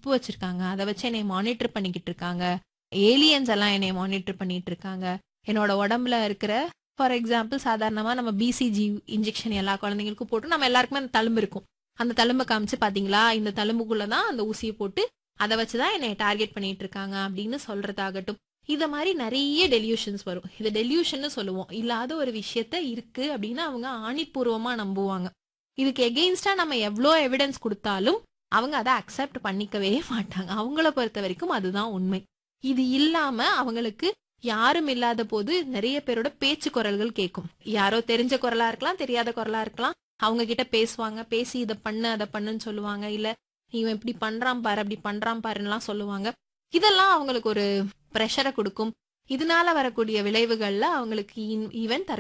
chip வச்சிருக்காங்க அதை வச்சு என்னை மானிட்டர் பண்ணிக்கிட்டு இருக்காங்க ஏலியன்ஸ் எல்லாம் என்னை மானிட்டர் பண்ணிட்டு இருக்காங்க என்னோட உடம்புல இருக்கிற ஃபார் எக்ஸாம்பிள் சாதாரணமா நம்ம பிசிஜி இன்ஜெக்ஷன் எல்லா குழந்தைங்களுக்கும் போட்டு நம்ம எல்லாருக்குமே அந்த தழும்பு இருக்கும் அந்த தழும்பை காமிச்சு பாத்தீங்களா இந்த தழும்புக்குள்ளதான் அந்த ஊசியை போட்டு அதை வச்சுதான் என்னை டார்கெட் பண்ணிட்டு இருக்காங்க அப்படின்னு சொல்றதாகட்டும் இத மாதிரி நிறைய டெலியூஷன்ஸ் வரும் இது டெலியூஷன் சொல்லுவோம் இல்லாத ஒரு விஷயத்த இருக்கு அப்படின்னு அவங்க ஆணிப்பூர்வமா நம்புவாங்க இதுக்கு எகெயின்ஸ்டா நம்ம எவ்வளோ எவிடன்ஸ் கொடுத்தாலும் அவங்க அதை அக்செப்ட் பண்ணிக்கவே மாட்டாங்க அவங்கள பொறுத்த வரைக்கும் அதுதான் உண்மை இது இல்லாம அவங்களுக்கு யாரும் இல்லாத போது நிறைய பேரோட பேச்சு குரல்கள் கேட்கும் யாரோ தெரிஞ்ச குரலா இருக்கலாம் தெரியாத குரலா இருக்கலாம் அவங்க கிட்ட பேசுவாங்க பேசி இதை பண்ணு அதை பண்ணுன்னு சொல்லுவாங்க இல்ல இவன் இப்படி பண்றான் பாரு அப்படி பண்றான் பாருன்னுலாம் சொல்லுவாங்க இதெல்லாம் அவங்களுக்கு ஒரு ப்ரெஷரை கொடுக்கும் இதனால வரக்கூடிய விளைவுகள்ல அவங்களுக்கு ஈவன்